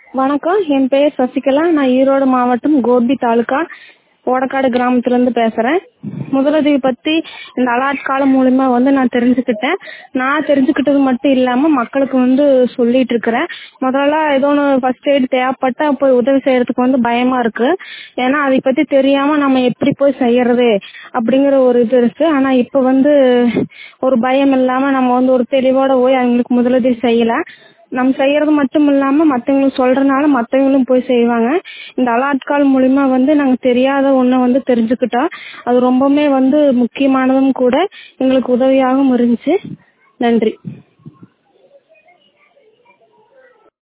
வணக்கம் என் பெயர் சசிகலா நான் ஈரோடு மாவட்டம் கோபி தாலுகா ஓடக்காடு கிராமத்துலேருந்து பேசுகிறேன் முதலுதவி பற்றி இந்த அலாட் காலம் மூலிமா வந்து நான் தெரிஞ்சுக்கிட்டேன் நான் தெரிஞ்சுக்கிட்டது மட்டும் இல்லாமல் மக்களுக்கு வந்து சொல்லிட்டு இருக்கிறேன் முதல்ல ஏதோ ஒன்று ஃபர்ஸ்ட் எய்ட் தேவைப்பட்டா போய் உதவி செய்யறதுக்கு வந்து பயமாக இருக்கு ஏன்னா அதை பற்றி தெரியாமல் நம்ம எப்படி போய் செய்யறது அப்படிங்கிற ஒரு இது இருக்கு ஆனால் இப்போ வந்து ஒரு பயம் இல்லாமல் நம்ம வந்து ஒரு தெளிவோட போய் அவங்களுக்கு முதலுதவி செய்யலாம் நம்ம செய்யறது மட்டும் இல்லாம மத்தவங்களுக்கு சொல்றதுனால மத்தவங்களும் போய் செய்வாங்க இந்த அலாட் கால் மூலியமா வந்து நாங்க தெரியாத ஒண்ண வந்து தெரிஞ்சுக்கிட்டோம் அது ரொம்பவுமே வந்து முக்கியமானதும் கூட எங்களுக்கு உதவியாகவும் இருந்துச்சு நன்றி